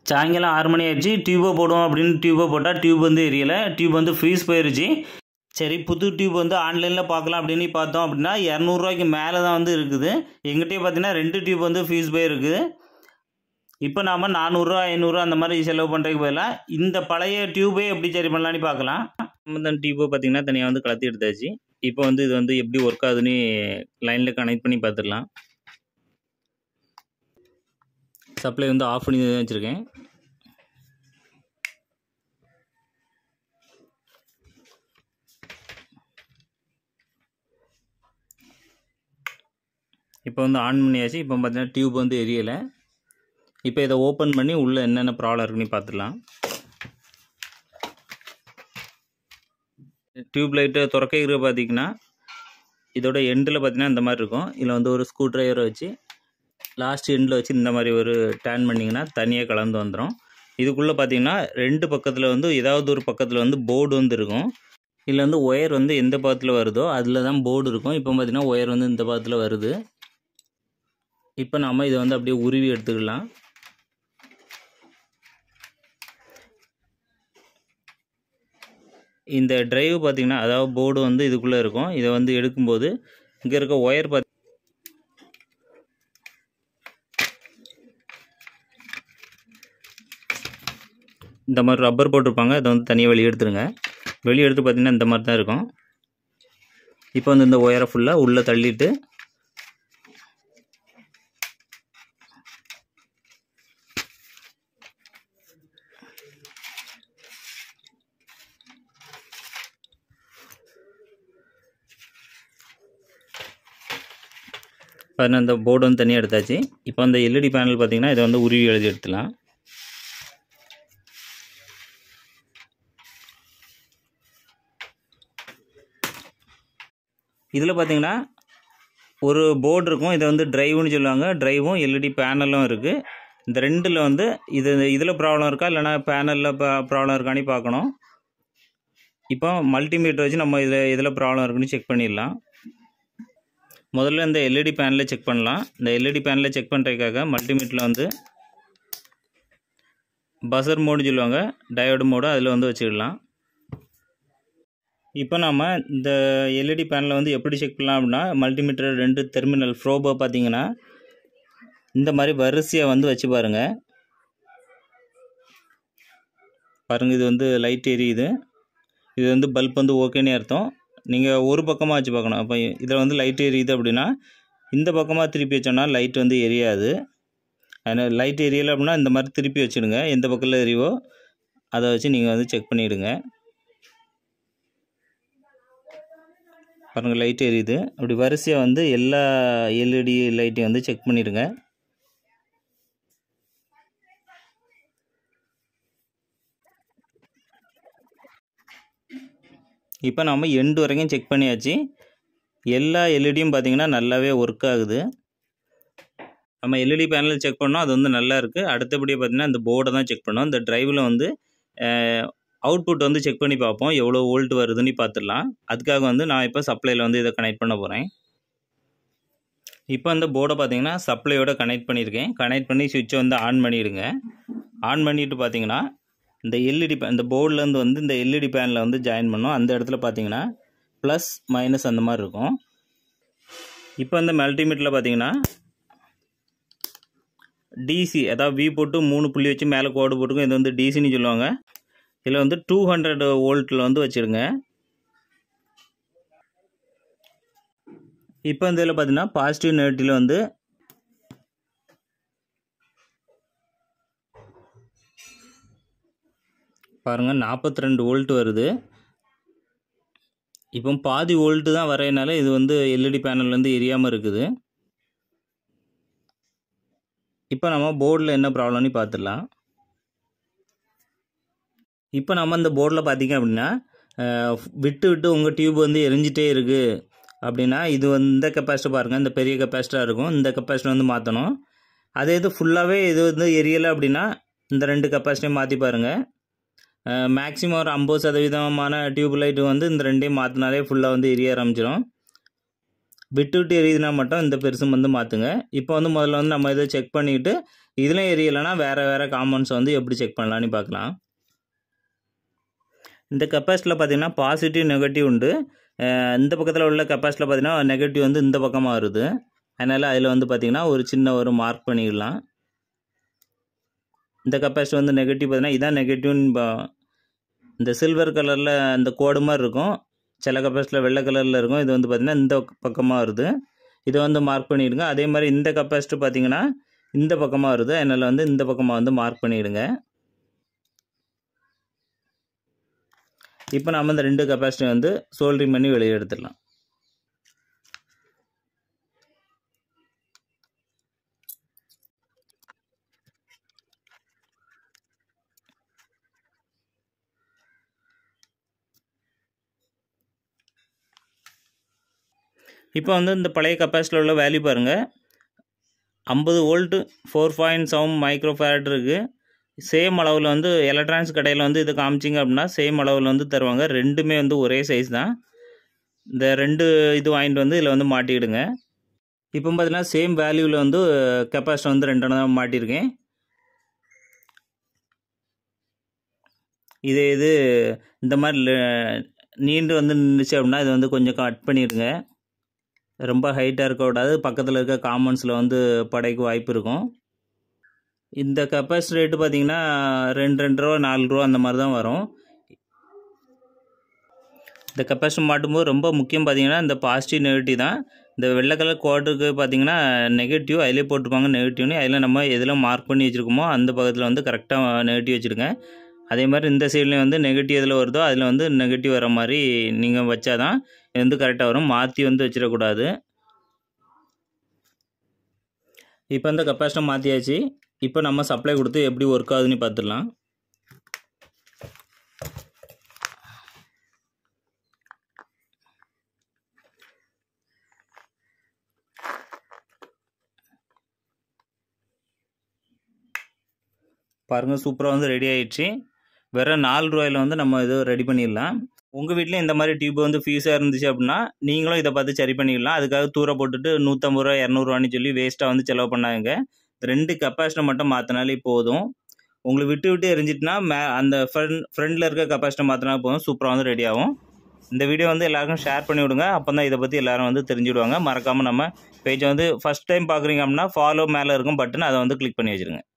சாயங்காலம் ஆறு மணி ஆயிடுச்சு டியூபை போடுவோம் அப்படின்னு டியூபை போட்டால் டியூப் வந்து எரியலை டியூப் வந்து ஃப்ரீஸ் போயிருச்சு சரி புது டியூப் வந்து ஆன்லைனில் பார்க்கலாம் அப்படின்னு பார்த்தோம் அப்படின்னா இரநூறுவாய்க்கு மேலே தான் வந்து இருக்குது எங்கிட்டே பார்த்தீங்கன்னா ரெண்டு டியூப் வந்து ஃபீஸ் போயிருக்குது இப்போ நாம் நானூறுரூவா ஐநூறுரூவா அந்த மாதிரி செலவு பண்ணுறதுக்கு பதிலாக இந்த பழைய டியூபே எப்படி சரி பண்ணலான்னு பார்க்கலாம் நம்ம தான் டியூப்பை பார்த்தீங்கன்னா தனியாக வந்து கலத்தி எடுத்தாச்சு இப்போ வந்து இது வந்து எப்படி ஒர்க் ஆகுதுன்னு லைனில் கனெக்ட் பண்ணி பார்த்துடலாம் சப்ளை வந்து ஆஃப் பண்ணி தான் வச்சுருக்கேன் இப்போ வந்து ஆன் பண்ணியாச்சு இப்போ பார்த்தீங்கன்னா டியூப் வந்து எரியலை இப்போ இதை ஓப்பன் பண்ணி உள்ளே என்னென்ன ப்ராப்ளம் இருக்குன்னு பார்த்துடலாம் டியூப் லைட்டு திறக்கைகிற பார்த்தீங்கன்னா இதோட எண்டில் பார்த்தீங்கன்னா இந்த மாதிரி இருக்கும் இதில் வந்து ஒரு ஸ்க்ரூ ட்ரைவரை வச்சு லாஸ்ட் எண்டில் வச்சு இந்த மாதிரி ஒரு டேர்ன் பண்ணிங்கன்னா தனியாக கலந்து வந்துடும் இதுக்குள்ளே பார்த்தீங்கன்னா ரெண்டு பக்கத்தில் வந்து ஏதாவது ஒரு பக்கத்தில் வந்து போர்டு வந்து இருக்கும் இதில் வந்து ஒயர் வந்து எந்த பாகத்தில் வருதோ அதில் தான் போர்டு இருக்கும் இப்போ பார்த்தீங்கன்னா ஒயர் வந்து இந்த பாகத்தில் வருது இப்போ நாம் இதை வந்து அப்படியே உருவி எடுத்துக்கலாம் இந்த டிரைவ் பார்த்தீங்கன்னா அதாவது போர்டு வந்து இதுக்குள்ளே இருக்கும் இதை வந்து எடுக்கும்போது இங்கே இருக்க ஒயர் பார்த்து இந்த மாதிரி ரப்பர் போட்டிருப்பாங்க அதை வந்து தனியாக வெளியே எடுத்துருங்க வெளியே எடுத்து பார்த்தீங்கன்னா இந்த மாதிரி தான் இருக்கும் இப்போ வந்து இந்த ஒயரை ஃபுல்லாக உள்ளே தள்ளிட்டு பாருங்கள் அந்த போர்டு வந்து தனியாக எடுத்தாச்சு இப்போ அந்த எல்இடி பேனல் பார்த்தீங்கன்னா இதை வந்து உருவி எழுதி எடுத்துலாம் இதில் பார்த்தீங்கன்னா ஒரு போர்டு இருக்கும் இதை வந்து டிரைவ்னு சொல்லுவாங்க டிரைவும் எல்இடி பேனலும் இருக்குது இந்த ரெண்டில் வந்து இது இதில் ப்ராப்ளம் இருக்கா இல்லைனா பேனலில் ப்ராப்ளம் இருக்கான்னு பார்க்கணும் இப்போ மல்டிமீட்டர் வச்சு நம்ம இதில் இதில் ப்ராப்ளம் இருக்குன்னு செக் பண்ணிடலாம் முதல்ல இந்த எல்இடி பேனலில் செக் பண்ணலாம் இந்த எல்இடி பேனலில் செக் பண்ணுறதுக்காக மல்டிமீட்டரில் வந்து பசர் மோடு சொல்லுவாங்க டயோடு மோடு அதில் வந்து வச்சுக்கலாம் இப்போ நம்ம இந்த எல்இடி பேனலை வந்து எப்படி செக் பண்ணலாம் அப்படின்னா மல்டிமீட்டர் ரெண்டு டெர்மினல் ஃப்ரோபோ பார்த்தீங்கன்னா இந்த மாதிரி வரிசையாக வந்து வச்சு பாருங்கள் பாருங்கள் இது வந்து லைட் எரியுது இது வந்து பல்ப் வந்து ஓகேனே அர்த்தம் நீங்கள் ஒரு பக்கமாக வச்சு பார்க்கணும் அப்போ இதில் வந்து லைட் எரியுது அப்படின்னா இந்த பக்கமாக திருப்பி வச்சோன்னா லைட் வந்து எரியாது அதனால் லைட் எரியலை அப்படின்னா இந்த மாதிரி திருப்பி வச்சுடுங்க எந்த பக்கத்தில் எரியவோ அதை வச்சு நீங்கள் வந்து செக் பண்ணிவிடுங்க பாருங்கள் லைட் எரியுது அப்படி வரிசையாக வந்து எல்லா எல்இடி லைட்டையும் வந்து செக் பண்ணிடுங்க இப்போ நம்ம எண்டு வரைக்கும் செக் பண்ணியாச்சு எல்லா எல்இடியும் பார்த்திங்கன்னா நல்லாவே ஒர்க் ஆகுது நம்ம எல்இடி பேனலில் செக் பண்ணோம் அது வந்து நல்லா இருக்குது அடுத்தபடியாக பார்த்திங்கன்னா இந்த போர்டை தான் செக் பண்ணோம் இந்த ட்ரைவில் வந்து அவுட்புட் வந்து செக் பண்ணி பார்ப்போம் எவ்வளோ வோல்ட் வருதுன்னு பார்த்துடலாம் அதுக்காக வந்து நான் இப்போ சப்ளையில் வந்து இதை கனெக்ட் பண்ண போகிறேன் இப்போ அந்த போர்டை பார்த்தீங்கன்னா சப்ளையோட கனெக்ட் பண்ணியிருக்கேன் கனெக்ட் பண்ணி சுவிட்சை வந்து ஆன் பண்ணிடுங்க ஆன் பண்ணிவிட்டு பார்த்தீங்கன்னா இந்த எல்இடி இந்த போர்ட்லேருந்து வந்து இந்த எல்இடி பேனில் வந்து ஜாயின் பண்ணோம் அந்த இடத்துல பார்த்தீங்கன்னா ப்ளஸ் மைனஸ் அந்த மாதிரி இருக்கும் இப்போ இந்த மல்டிமீட்டரில் பார்த்தீங்கன்னா டிசி அதாவது வி போட்டு மூணு புள்ளி வச்சு மேலே கோடு போட்டுக்கும் இது வந்து டிசின்னு சொல்லுவாங்க இதில் வந்து டூ ஹண்ட்ரட் வோல்ட்டில் வந்து வச்சுடுங்க இப்போ இந்த இதில் பார்த்தீங்கன்னா பாசிட்டிவ் நெகட்டிவில் வந்து பாருங்கள் நாற்பத்தி ரெண்டு வோல்ட் வருது இப்போ பாதி வோல்ட்டு தான் வரையனால இது வந்து எல்இடி பேனல்லேருந்து எரியாமல் இருக்குது இப்போ நம்ம போர்டில் என்ன ப்ராப்ளம்னு பார்த்துடலாம் இப்போ நம்ம இந்த போர்டில் பார்த்திங்க அப்படின்னா விட்டு விட்டு உங்கள் டியூப் வந்து எரிஞ்சிட்டே இருக்குது அப்படின்னா இது வந்து இந்த கெப்பாசிட்டர் பாருங்கள் இந்த பெரிய கெப்பாசிட்டராக இருக்கும் இந்த கெப்பாசிட்டர் வந்து மாற்றணும் அதே இது ஃபுல்லாகவே இது வந்து எரியலை அப்படின்னா இந்த ரெண்டு கெப்பாசிட்டியும் மாற்றி பாருங்கள் மேக்ஸிமம் ஒரு ஐம்பது சதவீதமான டியூப் லைட்டு வந்து இந்த ரெண்டையும் மாற்றினாலே ஃபுல்லாக வந்து எரிய ஆரம்பிச்சிடும் விட்டு விட்டு எரியுதுன்னா மட்டும் இந்த பெருசும் வந்து மாற்றுங்க இப்போ வந்து முதல்ல வந்து நம்ம இதை செக் பண்ணிவிட்டு இதுலையும் எரியலைன்னா வேறு வேறு காம்பவுண்ட்ஸ் வந்து எப்படி செக் பண்ணலான்னு பார்க்கலாம் இந்த கெப்பாசிட்டியில் பார்த்தீங்கன்னா பாசிட்டிவ் நெகட்டிவ் உண்டு அஹ் இந்த பக்கத்தில் உள்ள கெப்பாசிட்டியில் பார்த்தீங்கன்னா நெகட்டிவ் வந்து இந்த பக்கமாக வருது அதனால் அதில் வந்து பார்த்திங்கன்னா ஒரு சின்ன ஒரு மார்க் பண்ணிடலாம் இந்த கெப்பாசிட்டி வந்து நெகட்டிவ் பார்த்தீங்கன்னா இதான் நெகட்டிவ்னு பா- இந்த சில்வர் கலரில் அந்த கோடு மாதிரி இருக்கும் சில கெப்பாசிட்டியில் வெள்ளை கலரில் இருக்கும் இது வந்து பார்த்திங்கன்னா இந்த பக்கமாக வருது இதை வந்து மார்க் பண்ணிடுங்க அதே மாதிரி இந்த கெப்பாசிட்டி பார்த்தீங்கன்னா இந்த பக்கமாக வருது அதனால் வந்து இந்த பக்கமாக வந்து மார்க் பண்ணிடுங்க இப்போ நம்ம இந்த ரெண்டு கெப்பாசிட்டி வந்து சோல்டரிங் பண்ணி வெளியே எடுத்துடலாம் இப்போ வந்து இந்த பழைய கெப்பாசிட்டியில் உள்ள வேல்யூ பாருங்கள் ஐம்பது volt four point seven micro farad இருக்குது சேம் அளவில் வந்து எலக்ட்ரானிக்ஸ் கடையில் வந்து இது காமிச்சிங்க அப்படின்னா சேம் அளவில் வந்து தருவாங்க ரெண்டுமே வந்து ஒரே சைஸ் தான் இந்த ரெண்டு இது வாங்கிட்டு வந்து இதில் வந்து மாட்டிக்கிடுங்க இப்போ பார்த்தீங்கன்னா சேம் வேல்யூவில் வந்து கெப்பாசிட்டி வந்து ரெண்டு தான் மாட்டியிருக்கேன் இது இது இந்த மாதிரி ல- நீண்டு வந்து நின்றுச்சு அப்படின்னா இது வந்து கொஞ்சம் கட் பண்ணிடுங்க ரொம்ப ஹைட்டாக இருக்கக்கூடாது பக்கத்தில் இருக்க காமன்ஸில் வந்து படைக்கு வாய்ப்பு இருக்கும் இந்த கெப்பாசிட்டி ரேட்டு பார்த்தீங்கன்னா ரெண்டு ரெண்டு ரூபா நாலு ரூபா அந்த மாதிரி தான் வரும் இந்த கெப்பாசிட்டி மாட்டும்போது ரொம்ப முக்கியம் பார்த்தீங்கன்னா இந்த பாசிட்டிவ் நெகட்டிவ் தான் இந்த வெள்ளை கலர் கோடுக்கு பார்த்தீங்கன்னா நெகட்டிவ் அதிலே போட்டிருப்பாங்க நெகட்டிவ்னு அதில் நம்ம எதில் மார்க் பண்ணி வச்சுருக்கோமோ அந்த பக்கத்தில் வந்து கரெக்டாக நெகட்டிவ் வச்சுருங்க அதே மாதிரி இந்த சைட்லேயும் வந்து நெகட்டிவ் எதில் வருதோ அதில் வந்து நெகட்டிவ் வர மாதிரி நீங்கள் வச்சாதான் இது வந்து கரெக்டாக வரும் மாற்றி வந்து வச்சிடக்கூடாது இப்போ இந்த கெப்பாசிட்டி மாற்றியாச்சு இப்போ நம்ம சப்ளை கொடுத்து எப்படி ஒர்க் ஆகுதுன்னு பார்த்துடலாம் பாருங்கள் சூப்பராக வந்து ரெடி ஆயிடுச்சு வெறும் நாலு ரூபாயில் வந்து நம்ம இது ரெடி பண்ணிடலாம் உங்கள் வீட்லேயும் இந்த மாதிரி டியூப் வந்து ஃபீஸாக இருந்துச்சு அப்படின்னா நீங்களும் இதை பார்த்து சரி பண்ணிக்கலாம் அதுக்காக தூர போட்டுட்டு நூற்றம்பது ரூபா இரநூறுவான்னு சொல்லி வேஸ்ட்டாக வந்து செலவு பண்ணாங்க ரெண்டு கெப்பாசிட்டி மட்டும் மாற்றினாலே போதும் உங்களுக்கு விட்டு விட்டு எரிஞ்சிட்டுனா மே அந்த ஃப்ரண்ட் ஃப்ரண்டில் இருக்க கெப்பாசிட்டி மாற்றினா போதும் சூப்பராக வந்து ரெடி ஆகும் இந்த வீடியோ வந்து எல்லாருக்கும் ஷேர் பண்ணி விடுங்க அப்போ தான் இதை பற்றி எல்லாரும் வந்து தெரிஞ்சுடுவாங்க மறக்காமல் நம்ம பேஜை வந்து ஃபஸ்ட் டைம் பார்க்குறீங்க அப்படின்னா ஃபாலோ மேலே இருக்கும் பட்டன் அதை வந்து கிளிக் பண்ணி வச்சுருங்க